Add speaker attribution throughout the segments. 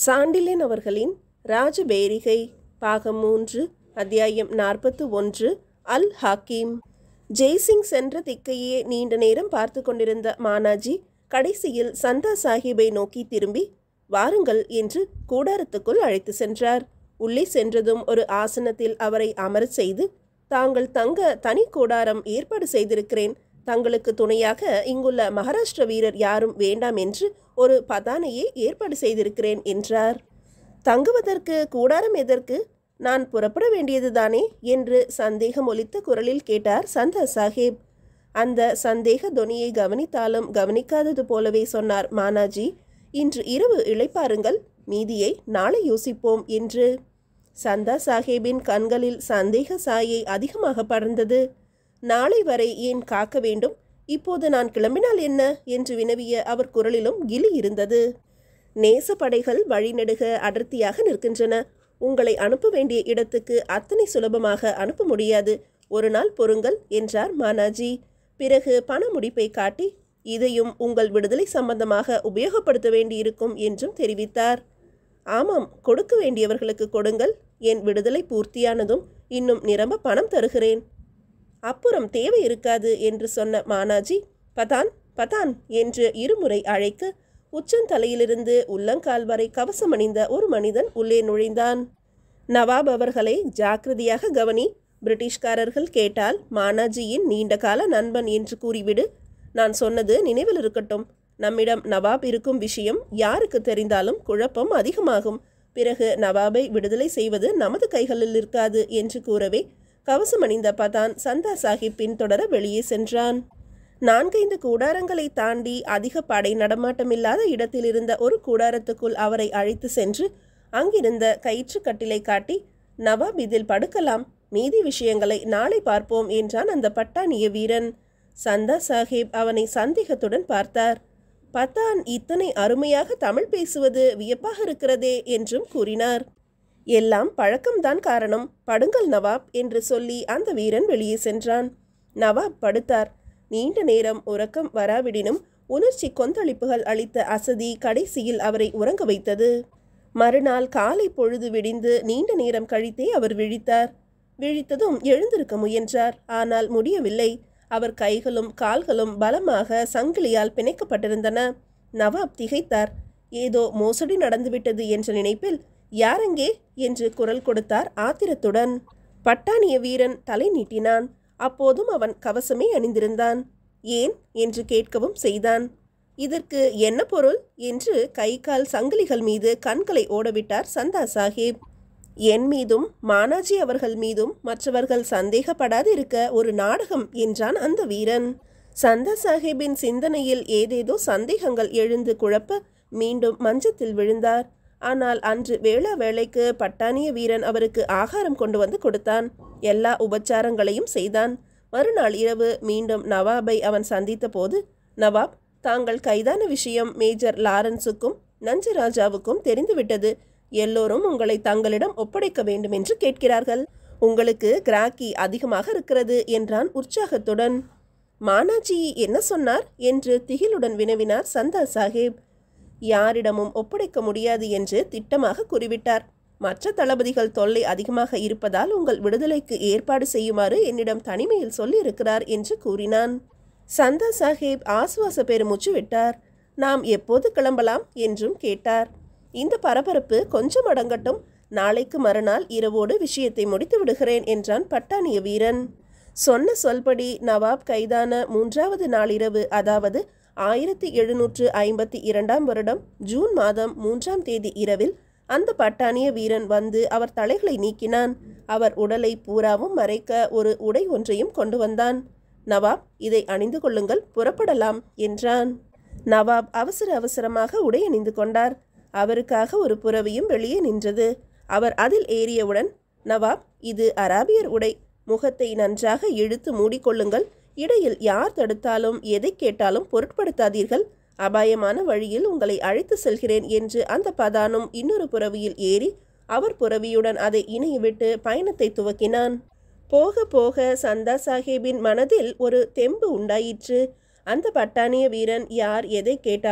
Speaker 1: சாண்டில்யன் அவர்களின் ராஜபேரிகை பாகம் மூன்று அத்தியாயம் நாற்பத்து ஒன்று அல் ஹாக்கீம் ஜெய்சிங் சென்ற திக்கையே நீண்ட நேரம் பார்த்து கொண்டிருந்த மானாஜி கடைசியில் சந்தா சாஹிப்பை நோக்கி திரும்பி வாருங்கள் என்று கூடாரத்துக்குள் அழைத்து சென்றார் உள்ளே சென்றதும் ஒரு ஆசனத்தில் அவரை அமரச் செய்து தாங்கள் தங்க தனி கூடாரம் ஏற்பாடு செய்திருக்கிறேன் தங்களுக்கு துணையாக இங்குள்ள மகாராஷ்டிர வீரர் யாரும் வேண்டாம் என்று ஒரு பதானையே ஏற்பாடு செய்திருக்கிறேன் என்றார் தங்குவதற்கு கூடாரம் எதற்கு நான் புறப்பட வேண்டியதுதானே என்று சந்தேகம் ஒலித்த குரலில் கேட்டார் சந்தா சாஹேப் அந்த சந்தேக தொனியை கவனித்தாலும் கவனிக்காதது போலவே சொன்னார் மானாஜி இன்று இரவு இளைப்பாருங்கள் மீதியை நாளை யோசிப்போம் என்று சந்தா சாஹேபின் கண்களில் சந்தேக சாயை அதிகமாக படர்ந்தது நாளை வரை ஏன் காக்க வேண்டும் இப்போது நான் கிளம்பினால் என்ன என்று வினவிய அவர் குரலிலும் கிலி இருந்தது நேசப்படைகள் வழிநெடுக அடர்த்தியாக நிற்கின்றன உங்களை அனுப்ப வேண்டிய இடத்துக்கு அத்தனை சுலபமாக அனுப்ப முடியாது ஒரு நாள் பொறுங்கள் என்றார் மானாஜி பிறகு பண முடிப்பை காட்டி இதையும் உங்கள் விடுதலை சம்பந்தமாக உபயோகப்படுத்த வேண்டியிருக்கும் என்றும் தெரிவித்தார் ஆமாம் கொடுக்க வேண்டியவர்களுக்கு கொடுங்கள் என் விடுதலை பூர்த்தியானதும் இன்னும் நிரம்ப பணம் தருகிறேன் அப்புறம் தேவை இருக்காது என்று சொன்ன மானாஜி பதான் பதான் என்று இருமுறை அழைக்க உச்சந்தலையிலிருந்து உள்ளங்கால் வரை கவசம் அணிந்த ஒரு மனிதன் உள்ளே நுழைந்தான் நவாப் அவர்களை ஜாக்கிரதையாக கவனி பிரிட்டிஷ்காரர்கள் கேட்டால் மானாஜியின் நீண்டகால நண்பன் என்று கூறிவிடு நான் சொன்னது நினைவில் இருக்கட்டும் நம்மிடம் நவாப் இருக்கும் விஷயம் யாருக்கு தெரிந்தாலும் குழப்பம் அதிகமாகும் பிறகு நவாபை விடுதலை செய்வது நமது கைகளில் இருக்காது என்று கூறவே கவசம் அணிந்த பதான் சந்தா சாஹிப் பின்தொடர வெளியே சென்றான் நான்கைந்து கூடாரங்களை தாண்டி அதிக படை நடமாட்டமில்லாத இடத்தில் இருந்த ஒரு கூடாரத்துக்குள் அவரை அழைத்து சென்று அங்கிருந்த கயிற்று கட்டிலை காட்டி நவாப் இதில் படுக்கலாம் மீதி விஷயங்களை நாளை பார்ப்போம் என்றான் அந்த பட்டாணிய வீரன் சந்தா சாஹிப் அவனை சந்தேகத்துடன் பார்த்தார் பத்தான் இத்தனை அருமையாக தமிழ் பேசுவது வியப்பாக இருக்கிறதே என்றும் கூறினார் எல்லாம் பழக்கம்தான் காரணம் படுங்கள் நவாப் என்று சொல்லி அந்த வீரன் வெளியே சென்றான் நவாப் படுத்தார் நீண்ட நேரம் உறக்கம் வராவிடினும் உணர்ச்சி கொந்தளிப்புகள் அளித்த அசதி கடைசியில் அவரை உறங்க வைத்தது மறுநாள் காலை பொழுது விடிந்து நீண்ட நேரம் கழித்தே அவர் விழித்தார் விழித்ததும் எழுந்திருக்க முயன்றார் ஆனால் முடியவில்லை அவர் கைகளும் கால்களும் பலமாக சங்கிலியால் பிணைக்கப்பட்டிருந்தன நவாப் திகைத்தார் ஏதோ மோசடி நடந்துவிட்டது என்ற நினைப்பில் யாரெங்கே என்று குரல் கொடுத்தார் ஆத்திரத்துடன் பட்டாணிய வீரன் தலை நீட்டினான் அப்போதும் அவன் கவசமே அணிந்திருந்தான் ஏன் என்று கேட்கவும் செய்தான் இதற்கு என்ன பொருள் என்று கை கால் சங்கிலிகள் மீது கண்களை ஓடவிட்டார் சந்தா சாஹிப் என் மீதும் மானாஜி அவர்கள் மீதும் மற்றவர்கள் சந்தேகப்படாது இருக்க ஒரு நாடகம் என்றான் அந்த வீரன் சந்தா சாஹிப்பின் சிந்தனையில் ஏதேதோ சந்தேகங்கள் எழுந்து குழப்ப மீண்டும் மஞ்சத்தில் விழுந்தார் ஆனால் அன்று வேளா வேளைக்கு பட்டாணிய வீரன் அவருக்கு ஆகாரம் கொண்டு வந்து கொடுத்தான் எல்லா உபச்சாரங்களையும் செய்தான் மறுநாள் இரவு மீண்டும் நவாபை அவன் சந்தித்த போது நவாப் தாங்கள் கைதான விஷயம் மேஜர் லாரன்ஸுக்கும் நஞ்சராஜாவுக்கும் தெரிந்துவிட்டது எல்லோரும் உங்களை தங்களிடம் ஒப்படைக்க வேண்டும் என்று கேட்கிறார்கள் உங்களுக்கு கிராக்கி அதிகமாக இருக்கிறது என்றான் உற்சாகத்துடன் மானாஜி என்ன சொன்னார் என்று திகிலுடன் வினவினார் சந்தா சாஹேப் யாரிடமும் ஒப்படைக்க முடியாது என்று திட்டமாக கூறிவிட்டார் மற்ற தளபதிகள் தொல்லை அதிகமாக இருப்பதால் உங்கள் விடுதலைக்கு ஏற்பாடு செய்யுமாறு என்னிடம் தனிமையில் சொல்லியிருக்கிறார் என்று கூறினான் சந்தா சாஹேப் ஆசுவாச பெருமூச்சு விட்டார் நாம் எப்போது கிளம்பலாம் என்றும் கேட்டார் இந்த பரபரப்பு கொஞ்சம் அடங்கட்டும் நாளைக்கு மறுநாள் இரவோடு விஷயத்தை முடித்து விடுகிறேன் என்றான் பட்டாணிய வீரன் சொன்ன சொல்படி நவாப் கைதான மூன்றாவது நாளிரவு அதாவது ஆயிரத்தி எழுநூற்று ஐம்பத்தி இரண்டாம் வருடம் ஜூன் மாதம் மூன்றாம் தேதி இரவில் அந்த பட்டாணிய வீரன் வந்து அவர் தலைகளை நீக்கினான் அவர் உடலை பூராவும் மறைக்க ஒரு உடை ஒன்றையும் கொண்டு வந்தான் நவாப் இதை அணிந்து கொள்ளுங்கள் புறப்படலாம் என்றான் நவாப் அவசர அவசரமாக உடை அணிந்து கொண்டார் அவருக்காக ஒரு புறவியும் வெளியே நின்றது அவர் அதில் ஏறியவுடன் நவாப் இது அராபியர் உடை முகத்தை நன்றாக இழுத்து மூடிக்கொள்ளுங்கள் இடையில் யார் தடுத்தாலும் எதை கேட்டாலும் பொருட்படுத்தாதீர்கள் அபாயமான வழியில் உங்களை அழைத்து செல்கிறேன் என்று அந்த பதானும் இன்னொரு புறவியில் ஏறி அவர் புறவியுடன் அதை இணையவிட்டு பயணத்தை துவக்கினான் போக போக சந்தா சாஹேபின் மனதில் ஒரு தெம்பு உண்டாயிற்று அந்த பட்டாணிய வீரன் யார் எதை கேட்டாலும்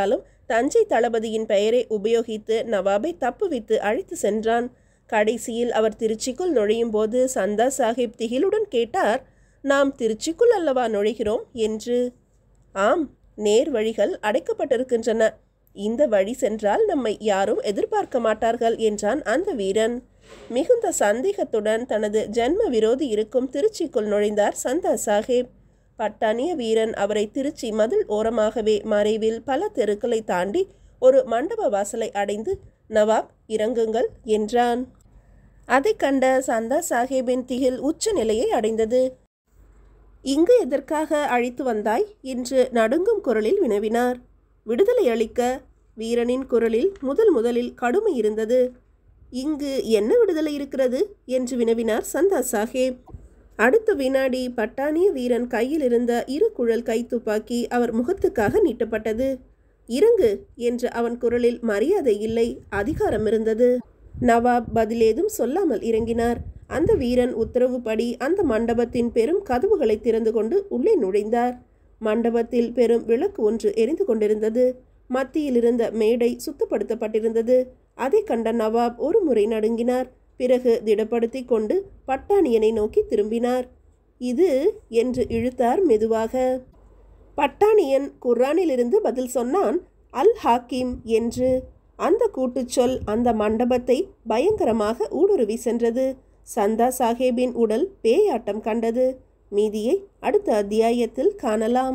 Speaker 1: தஞ்சை தளபதியின் பெயரை உபயோகித்து நவாபை தப்புவித்து அழைத்து சென்றான் கடைசியில் அவர் திருச்சிக்குள் நுழையும் போது சந்தா சாஹிப் திகிலுடன் கேட்டார் நாம் திருச்சிக்குள் அல்லவா நுழைகிறோம் என்று ஆம் நேர் வழிகள் அடைக்கப்பட்டிருக்கின்றன இந்த வழி சென்றால் நம்மை யாரும் எதிர்பார்க்க மாட்டார்கள் என்றான் அந்த வீரன் மிகுந்த சந்தேகத்துடன் தனது ஜென்ம விரோதி இருக்கும் திருச்சிக்குள் நுழைந்தார் சந்தா சாஹிப் பட்டாணிய வீரன் அவரை திருச்சி மதில் ஓரமாகவே மறைவில் பல தெருக்களை தாண்டி ஒரு மண்டப வாசலை அடைந்து நவாப் இறங்குங்கள் என்றான் அதைக் கண்ட சந்தா சாஹிப்பின் திகில் உச்ச நிலையை அடைந்தது இங்கு எதற்காக அழைத்து வந்தாய் என்று நடுங்கும் குரலில் வினவினார் விடுதலை அளிக்க வீரனின் குரலில் முதல் முதலில் கடுமை இருந்தது இங்கு என்ன விடுதலை இருக்கிறது என்று வினவினார் சந்தா சாஹேப் அடுத்த வினாடி பட்டாணிய வீரன் கையில் இருந்த இரு குழல் கைத்துப்பாக்கி அவர் முகத்துக்காக நீட்டப்பட்டது இறங்கு என்று அவன் குரலில் மரியாதை இல்லை அதிகாரம் இருந்தது நவாப் பதிலேதும் சொல்லாமல் இறங்கினார் அந்த வீரன் உத்தரவுப்படி அந்த மண்டபத்தின் பெரும் கதவுகளை திறந்து கொண்டு உள்ளே நுழைந்தார் மண்டபத்தில் பெரும் விளக்கு ஒன்று எரிந்து கொண்டிருந்தது மத்தியில் இருந்த மேடை சுத்தப்படுத்தப்பட்டிருந்தது அதை கண்ட நவாப் ஒரு முறை நடுங்கினார் பிறகு திடப்படுத்தி கொண்டு பட்டாணியனை நோக்கி திரும்பினார் இது என்று இழுத்தார் மெதுவாக பட்டாணியன் குர்ஆனிலிருந்து பதில் சொன்னான் அல் ஹாக்கிம் என்று அந்த கூட்டுச்சொல் அந்த மண்டபத்தை பயங்கரமாக ஊடுருவி சென்றது சந்தா சாஹேபின் உடல் பேயாட்டம் கண்டது மீதியை அடுத்த அத்தியாயத்தில் காணலாம்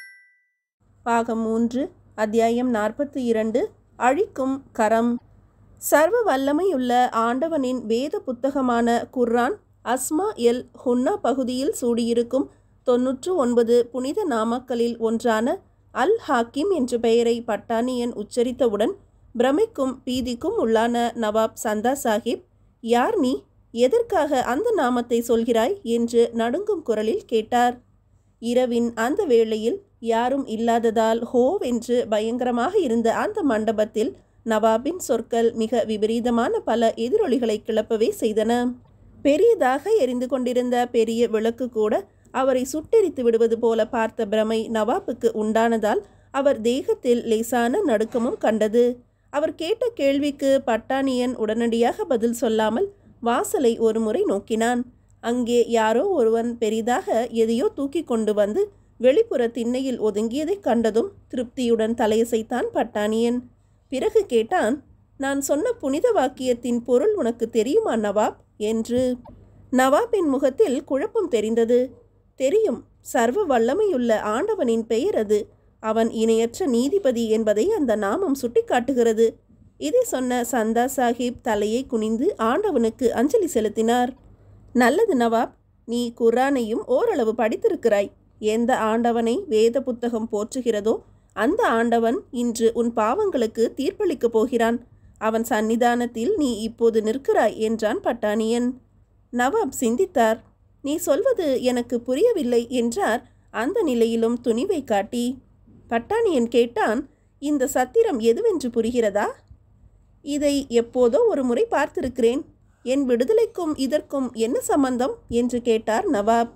Speaker 1: பாகம் மூன்று அத்தியாயம் நாற்பத்தி இரண்டு அழிக்கும் கரம் சர்வ வல்லமையுள்ள ஆண்டவனின் வேத புத்தகமான குர்ஆன் அஸ்மா எல் ஹுன்னா பகுதியில் சூடியிருக்கும் தொன்னூற்று ஒன்பது புனித நாமக்களில் ஒன்றான அல் ஹாக்கிம் என்ற பெயரை பட்டாணியன் உச்சரித்தவுடன் பிரமிக்கும் பீதிக்கும் உள்ளான நவாப் சந்தா சாஹிப் யார் நீ எதற்காக அந்த நாமத்தை சொல்கிறாய் என்று நடுங்கும் குரலில் கேட்டார் இரவின் அந்த வேளையில் யாரும் இல்லாததால் ஹோவென்று பயங்கரமாக இருந்த அந்த மண்டபத்தில் நவாபின் சொற்கள் மிக விபரீதமான பல எதிரொலிகளை கிளப்பவே செய்தன பெரியதாக எரிந்து கொண்டிருந்த பெரிய விளக்கு கூட அவரை சுட்டெரித்து விடுவது போல பார்த்த பிரமை நவாபுக்கு உண்டானதால் அவர் தேகத்தில் லேசான நடுக்கமும் கண்டது அவர் கேட்ட கேள்விக்கு பட்டாணியன் உடனடியாக பதில் சொல்லாமல் வாசலை ஒரு முறை நோக்கினான் அங்கே யாரோ ஒருவன் பெரிதாக எதையோ தூக்கி கொண்டு வந்து வெளிப்புற திண்ணையில் ஒதுங்கியதைக் கண்டதும் திருப்தியுடன் தலையசைத்தான் பட்டாணியன் பிறகு கேட்டான் நான் சொன்ன புனித வாக்கியத்தின் பொருள் உனக்கு தெரியுமா நவாப் என்று நவாபின் முகத்தில் குழப்பம் தெரிந்தது தெரியும் சர்வ வல்லமையுள்ள ஆண்டவனின் பெயர் அது அவன் இணையற்ற நீதிபதி என்பதை அந்த நாமம் சுட்டிக்காட்டுகிறது இதை சொன்ன சந்தா சாஹிப் தலையை குனிந்து ஆண்டவனுக்கு அஞ்சலி செலுத்தினார் நல்லது நவாப் நீ குர்ஆனையும் ஓரளவு படித்திருக்கிறாய் எந்த ஆண்டவனை வேத புத்தகம் போற்றுகிறதோ அந்த ஆண்டவன் இன்று உன் பாவங்களுக்கு தீர்ப்பளிக்கப் போகிறான் அவன் சந்நிதானத்தில் நீ இப்போது நிற்கிறாய் என்றான் பட்டாணியன் நவாப் சிந்தித்தார் நீ சொல்வது எனக்கு புரியவில்லை என்றார் அந்த நிலையிலும் துணிவை காட்டி பட்டாணியன் கேட்டான் இந்த சத்திரம் எதுவென்று புரிகிறதா இதை எப்போதோ ஒரு முறை பார்த்திருக்கிறேன் என் விடுதலைக்கும் இதற்கும் என்ன சம்பந்தம் என்று கேட்டார் நவாப்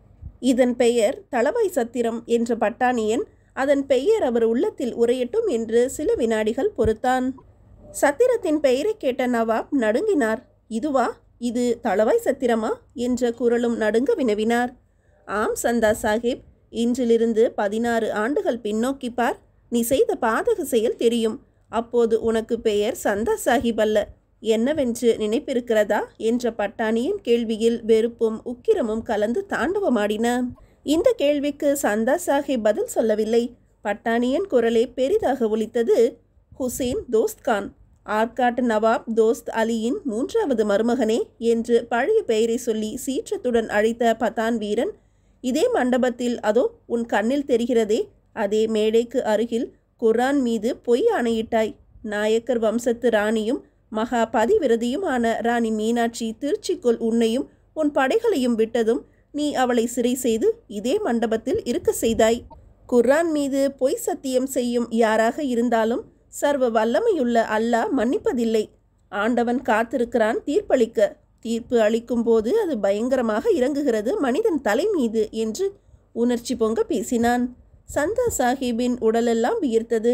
Speaker 1: இதன் பெயர் தளவாய் சத்திரம் என்ற பட்டாணியன் அதன் பெயர் அவர் உள்ளத்தில் உரையட்டும் என்று சில வினாடிகள் பொறுத்தான் சத்திரத்தின் பெயரை கேட்ட நவாப் நடுங்கினார் இதுவா இது தளவாய் சத்திரமா என்ற குரலும் நடுங்க வினவினார் ஆம் சந்தா சாஹிப் இன்றிலிருந்து பதினாறு ஆண்டுகள் பின்னோக்கி பார் நீ செய்த பாதக செயல் தெரியும் அப்போது உனக்கு பெயர் சந்தா சாஹிப் அல்ல என்னவென்று நினைப்பிருக்கிறதா என்ற பட்டாணியின் கேள்வியில் வெறுப்பும் உக்கிரமும் கலந்து தாண்டவமாடின இந்த கேள்விக்கு சந்தா சாஹிப் பதில் சொல்லவில்லை பட்டாணியன் குரலே பெரிதாக ஒலித்தது ஹுசேன் தோஸ்த் கான் ஆர்காட் நவாப் தோஸ்த் அலியின் மூன்றாவது மருமகனே என்று பழைய பெயரை சொல்லி சீற்றத்துடன் அழைத்த பதான் வீரன் இதே மண்டபத்தில் அதோ உன் கண்ணில் தெரிகிறதே அதே மேடைக்கு அருகில் குர்ஆன் மீது பொய் ஆணையிட்டாய் நாயக்கர் வம்சத்து ராணியும் மகா பதிவிரதியுமான ராணி மீனாட்சி திருச்சிக்குள் உன்னையும் உன் படைகளையும் விட்டதும் நீ அவளை சிறை செய்து இதே மண்டபத்தில் இருக்க செய்தாய் குர்ஆன் மீது பொய் சத்தியம் செய்யும் யாராக இருந்தாலும் சர்வ வல்லமையுள்ள அல்லாஹ் மன்னிப்பதில்லை ஆண்டவன் காத்திருக்கிறான் தீர்ப்பளிக்க தீர்ப்பு அளிக்கும் போது அது பயங்கரமாக இறங்குகிறது மனிதன் தலை மீது என்று உணர்ச்சி பொங்க பேசினான் சந்தா சாஹிப்பின் உடலெல்லாம் வியர்த்தது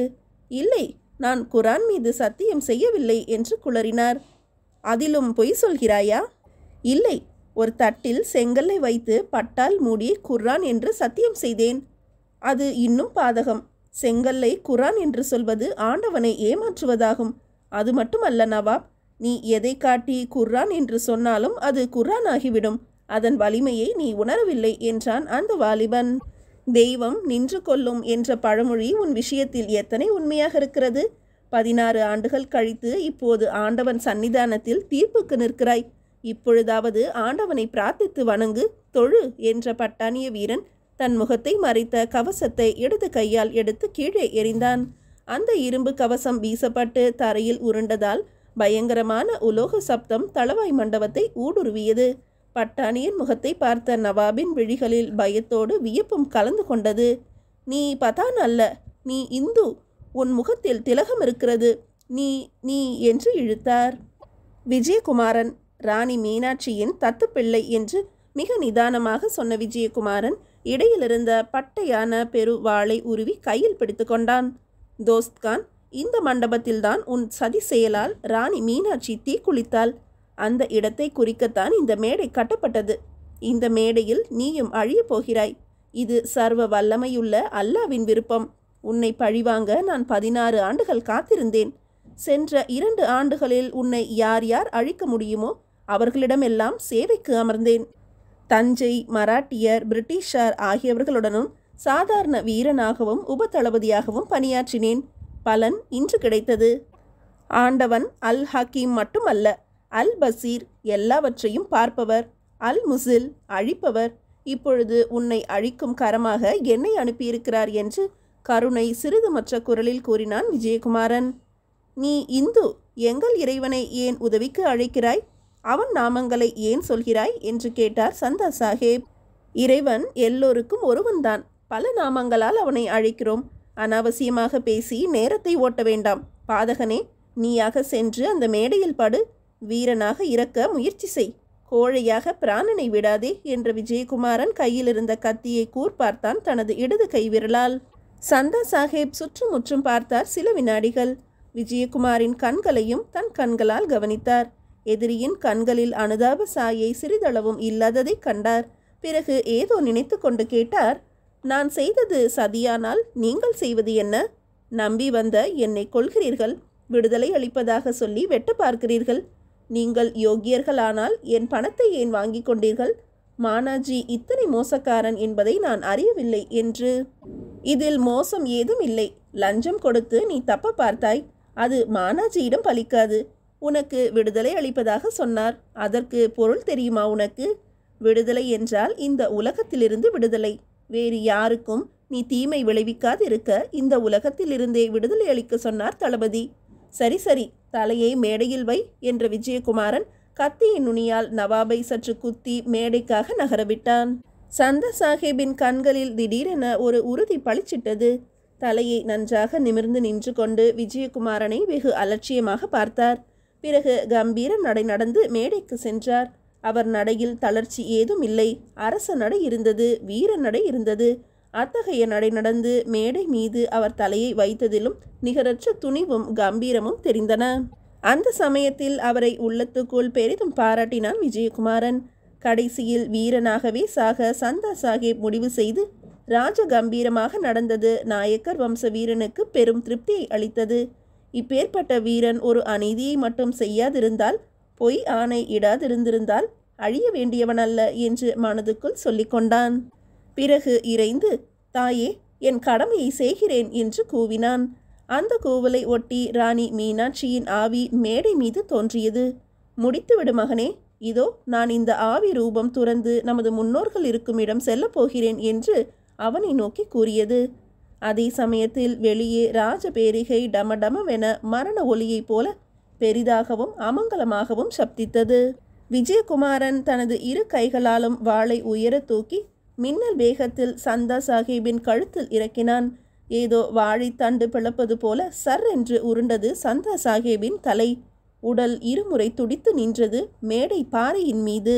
Speaker 1: இல்லை நான் குரான் மீது சத்தியம் செய்யவில்லை என்று குளறினார் அதிலும் பொய் சொல்கிறாயா இல்லை ஒரு தட்டில் செங்கல்லை வைத்து பட்டால் மூடி குர்ஆன் என்று சத்தியம் செய்தேன் அது இன்னும் பாதகம் செங்கல்லை குர்ஆன் என்று சொல்வது ஆண்டவனை ஏமாற்றுவதாகும் அது மட்டுமல்ல நவாப் நீ எதை காட்டி குர்ஆன் என்று சொன்னாலும் அது குர்ஆன் ஆகிவிடும் அதன் வலிமையை நீ உணரவில்லை என்றான் அந்த வாலிபன் தெய்வம் நின்று கொள்ளும் என்ற பழமொழி உன் விஷயத்தில் எத்தனை உண்மையாக இருக்கிறது பதினாறு ஆண்டுகள் கழித்து இப்போது ஆண்டவன் சன்னிதானத்தில் தீர்ப்புக்கு நிற்கிறாய் இப்பொழுதாவது ஆண்டவனை பிரார்த்தித்து வணங்கு தொழு என்ற பட்டாணிய வீரன் தன் முகத்தை மறைத்த கவசத்தை இடது கையால் எடுத்து கீழே எறிந்தான் அந்த இரும்பு கவசம் வீசப்பட்டு தரையில் உருண்டதால் பயங்கரமான உலோக சப்தம் தளவாய் மண்டபத்தை ஊடுருவியது பட்டாணியின் முகத்தை பார்த்த நவாபின் விழிகளில் பயத்தோடு வியப்பும் கலந்து கொண்டது நீ பதான் அல்ல நீ இந்து உன் முகத்தில் திலகம் இருக்கிறது நீ நீ என்று இழுத்தார் விஜயகுமாரன் ராணி மீனாட்சியின் தத்துப்பிள்ளை என்று மிக நிதானமாக சொன்ன விஜயகுமாரன் இடையிலிருந்த பட்டையான பெரு வாளை உருவி கையில் பிடித்து கொண்டான் தோஸ்த்கான் இந்த மண்டபத்தில்தான் உன் சதி செயலால் ராணி மீனாட்சி தீக்குளித்தாள் அந்த இடத்தை குறிக்கத்தான் இந்த மேடை கட்டப்பட்டது இந்த மேடையில் நீயும் அழியப் போகிறாய் இது சர்வ வல்லமையுள்ள அல்லாவின் விருப்பம் உன்னை பழிவாங்க நான் பதினாறு ஆண்டுகள் காத்திருந்தேன் சென்ற இரண்டு ஆண்டுகளில் உன்னை யார் யார் அழிக்க முடியுமோ அவர்களிடமெல்லாம் சேவைக்கு அமர்ந்தேன் தஞ்சை மராட்டியர் பிரிட்டிஷார் ஆகியவர்களுடனும் சாதாரண வீரனாகவும் உபதளபதியாகவும் பணியாற்றினேன் பலன் இன்று கிடைத்தது ஆண்டவன் அல் ஹக்கீம் மட்டுமல்ல அல் பசீர் எல்லாவற்றையும் பார்ப்பவர் அல் முசில் அழிப்பவர் இப்பொழுது உன்னை அழிக்கும் கரமாக என்னை அனுப்பியிருக்கிறார் என்று கருணை சிறிதுமற்ற குரலில் கூறினான் விஜயகுமாரன் நீ இந்து எங்கள் இறைவனை ஏன் உதவிக்கு அழைக்கிறாய் அவன் நாமங்களை ஏன் சொல்கிறாய் என்று கேட்டார் சந்தா சாஹேப் இறைவன் எல்லோருக்கும் ஒருவன்தான் பல நாமங்களால் அவனை அழைக்கிறோம் அனாவசியமாக பேசி நேரத்தை ஓட்ட வேண்டாம் பாதகனே நீயாக சென்று அந்த மேடையில் படு வீரனாக இறக்க முயற்சி செய் கோழையாக பிராணனை விடாதே என்ற விஜயகுமாரன் கையில் இருந்த கத்தியை கூர்பார்த்தான் தனது இடது கைவிரலால் சந்தா சாஹேப் சுற்றுமுற்றும் பார்த்தார் சில வினாடிகள் விஜயகுமாரின் கண்களையும் தன் கண்களால் கவனித்தார் எதிரியின் கண்களில் அனுதாப சாயை சிறிதளவும் இல்லாததை கண்டார் பிறகு ஏதோ நினைத்து கொண்டு கேட்டார் நான் செய்தது சதியானால் நீங்கள் செய்வது என்ன நம்பி வந்த என்னை கொள்கிறீர்கள் விடுதலை அளிப்பதாக சொல்லி வெட்ட பார்க்கிறீர்கள் நீங்கள் யோக்கியர்களானால் என் பணத்தை ஏன் வாங்கிக் கொண்டீர்கள் மானாஜி இத்தனை மோசக்காரன் என்பதை நான் அறியவில்லை என்று இதில் மோசம் ஏதும் இல்லை லஞ்சம் கொடுத்து நீ தப்ப பார்த்தாய் அது மானாஜியிடம் பலிக்காது உனக்கு விடுதலை அளிப்பதாக சொன்னார் அதற்கு பொருள் தெரியுமா உனக்கு விடுதலை என்றால் இந்த உலகத்திலிருந்து விடுதலை வேறு யாருக்கும் நீ தீமை விளைவிக்காது இருக்க இந்த உலகத்திலிருந்தே விடுதலை அளிக்க சொன்னார் தளபதி சரி சரி தலையை மேடையில் வை என்ற விஜயகுமாரன் கத்தியின் நுனியால் நவாபை சற்று குத்தி மேடைக்காக நகரவிட்டான் சந்த சாஹேபின் கண்களில் திடீரென ஒரு உறுதி பளிச்சிட்டது தலையை நன்றாக நிமிர்ந்து நின்று கொண்டு விஜயகுமாரனை வெகு அலட்சியமாக பார்த்தார் பிறகு கம்பீர நடை நடந்து மேடைக்கு சென்றார் அவர் நடையில் தளர்ச்சி ஏதும் இல்லை அரச நடை இருந்தது வீர நடை இருந்தது அத்தகைய நடை நடந்து மேடை மீது அவர் தலையை வைத்ததிலும் நிகரற்ற துணிவும் கம்பீரமும் தெரிந்தன அந்த சமயத்தில் அவரை உள்ளத்துக்குள் பெரிதும் பாராட்டினான் விஜயகுமாரன் கடைசியில் வீரனாகவே சாக சந்தா சாஹேப் முடிவு செய்து ராஜ கம்பீரமாக நடந்தது நாயக்கர் வம்ச வீரனுக்கு பெரும் திருப்தியை அளித்தது இப்பேற்பட்ட வீரன் ஒரு அநீதியை மட்டும் செய்யாதிருந்தால் பொய் ஆணை இடாதிருந்திருந்தால் அழிய வேண்டியவனல்ல என்று மனதுக்குள் சொல்லிக்கொண்டான் பிறகு இறைந்து தாயே என் கடமையை செய்கிறேன் என்று கூவினான் அந்த கூவலை ஒட்டி ராணி மீனாட்சியின் ஆவி மேடை மீது தோன்றியது முடித்துவிடு மகனே இதோ நான் இந்த ஆவி ரூபம் துறந்து நமது முன்னோர்கள் இருக்கும் இடம் செல்லப் போகிறேன் என்று அவனை நோக்கி கூறியது அதே சமயத்தில் வெளியே ராஜபேரிகை டமடமவென மரண ஒலியைப் போல பெரிதாகவும் அமங்கலமாகவும் சப்தித்தது விஜயகுமாரன் தனது இரு கைகளாலும் வாளை உயர தூக்கி மின்னல் வேகத்தில் சந்தா சாஹிப்பின் கழுத்தில் இறக்கினான் ஏதோ வாழைத்தண்டு பிளப்பது போல சர் என்று உருண்டது சந்தா சாஹேபின் தலை உடல் இருமுறை துடித்து நின்றது மேடை பாறையின் மீது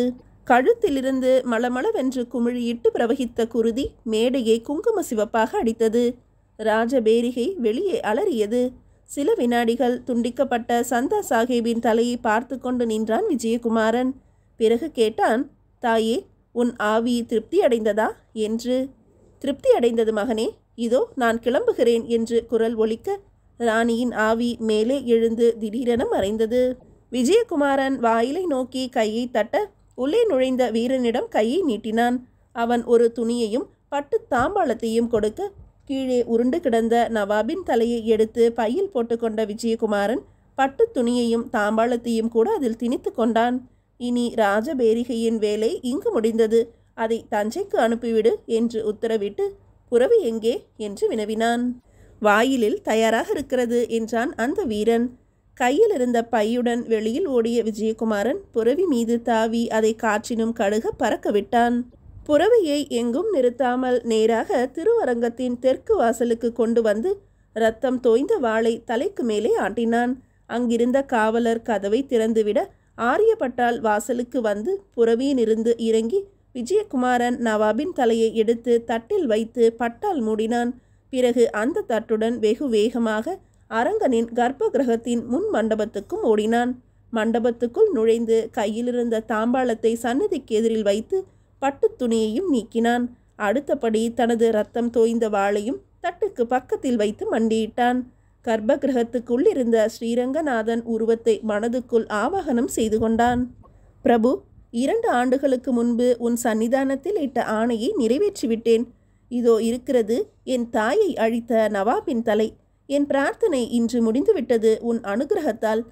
Speaker 1: கழுத்திலிருந்து மளமளவென்று குமிழியிட்டு பிரவகித்த குருதி மேடையை குங்கும சிவப்பாக அடித்தது ராஜபேரிகை வெளியே அலறியது சில வினாடிகள் துண்டிக்கப்பட்ட சந்தா சாஹேபின் தலையை பார்த்து கொண்டு நின்றான் விஜயகுமாரன் பிறகு கேட்டான் தாயே உன் ஆவி திருப்தி அடைந்ததா என்று திருப்தி அடைந்தது மகனே இதோ நான் கிளம்புகிறேன் என்று குரல் ஒலிக்க ராணியின் ஆவி மேலே எழுந்து திடீரென மறைந்தது விஜயகுமாரன் வாயிலை நோக்கி கையை தட்ட உள்ளே நுழைந்த வீரனிடம் கையை நீட்டினான் அவன் ஒரு துணியையும் பட்டு தாம்பாளத்தையும் கொடுக்க கீழே உருண்டு கிடந்த நவாபின் தலையை எடுத்து பையில் போட்டுக்கொண்ட விஜயகுமாரன் பட்டு துணியையும் தாம்பாளத்தையும் கூட அதில் திணித்து கொண்டான் இனி ராஜபேரிகையின் வேலை இங்கு முடிந்தது அதை தஞ்சைக்கு அனுப்பிவிடு என்று உத்தரவிட்டு புறவி எங்கே என்று வினவினான் வாயிலில் தயாராக இருக்கிறது என்றான் அந்த வீரன் கையில் இருந்த பையுடன் வெளியில் ஓடிய விஜயகுமாரன் புறவி மீது தாவி அதை காற்றினும் கடுக பறக்க விட்டான் புறவியை எங்கும் நிறுத்தாமல் நேராக திருவரங்கத்தின் தெற்கு வாசலுக்கு கொண்டு வந்து ரத்தம் தோய்ந்த வாளை தலைக்கு மேலே ஆட்டினான் அங்கிருந்த காவலர் கதவை திறந்துவிட ஆரியப்பட்டால் வாசலுக்கு வந்து புறவியிலிருந்து இறங்கி விஜயகுமாரன் நவாபின் தலையை எடுத்து தட்டில் வைத்து பட்டால் மூடினான் பிறகு அந்த தட்டுடன் வெகு வேகமாக அரங்கனின் கர்ப்ப கிரகத்தின் முன் மண்டபத்துக்கும் ஓடினான் மண்டபத்துக்குள் நுழைந்து கையிலிருந்த தாம்பாளத்தை சன்னதிக்கு எதிரில் வைத்து பட்டுத் துணியையும் நீக்கினான் அடுத்தபடி தனது ரத்தம் தோய்ந்த வாளையும் தட்டுக்கு பக்கத்தில் வைத்து மண்டியிட்டான் கர்ப்ப கிரகத்துக்குள் இருந்த ஸ்ரீரங்கநாதன் உருவத்தை மனதுக்குள் ஆவாகனம் செய்து கொண்டான் பிரபு இரண்டு ஆண்டுகளுக்கு முன்பு உன் சன்னிதானத்தில் இட்ட ஆணையை நிறைவேற்றிவிட்டேன் இதோ இருக்கிறது என் தாயை அழித்த நவாபின் தலை என் பிரார்த்தனை இன்று முடிந்துவிட்டது உன் அனுகிரகத்தால்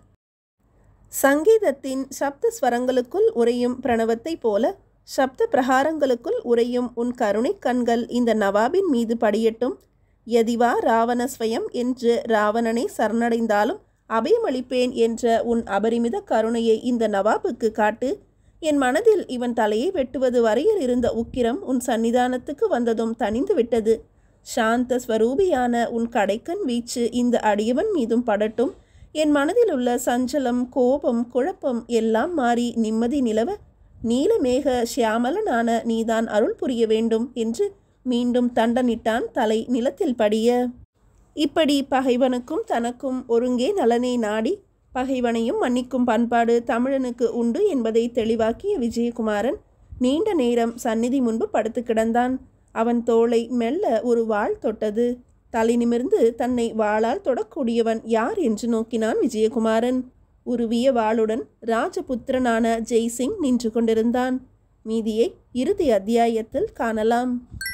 Speaker 1: சங்கீதத்தின் சப்த ஸ்வரங்களுக்குள் உறையும் பிரணவத்தைப் போல சப்த பிரகாரங்களுக்குள் உறையும் உன் கருணை கண்கள் இந்த நவாபின் மீது படியட்டும் யதிவா ராவணஸ்வயம் என்று ராவணனை சரணடைந்தாலும் அபயமளிப்பேன் என்ற உன் அபரிமித கருணையை இந்த நவாபுக்கு காட்டு என் மனதில் இவன் தலையை வெட்டுவது வரையில் இருந்த உக்கிரம் உன் சன்னிதானத்துக்கு வந்ததும் தணிந்து விட்டது சாந்த ஸ்வரூபியான உன் கடைக்கன் வீச்சு இந்த அடியவன் மீதும் படட்டும் என் மனதில் உள்ள சஞ்சலம் கோபம் குழப்பம் எல்லாம் மாறி நிம்மதி நிலவ நீலமேக சியாமலனான நீதான் அருள் புரிய வேண்டும் என்று மீண்டும் தண்டனிட்டான் தலை நிலத்தில் படிய இப்படி பகைவனுக்கும் தனக்கும் ஒருங்கே நலனை நாடி பகைவனையும் மன்னிக்கும் பண்பாடு தமிழனுக்கு உண்டு என்பதை தெளிவாக்கிய விஜயகுமாரன் நீண்ட நேரம் சந்நிதி முன்பு படுத்து கிடந்தான் அவன் தோளை மெல்ல ஒரு வாள் தொட்டது தலை நிமிர்ந்து தன்னை வாளால் தொடக்கூடியவன் யார் என்று நோக்கினான் விஜயகுமாரன் உருவிய வாளுடன் ராஜபுத்திரனான ஜெய்சிங் நின்று கொண்டிருந்தான் மீதியை இறுதி அத்தியாயத்தில் காணலாம்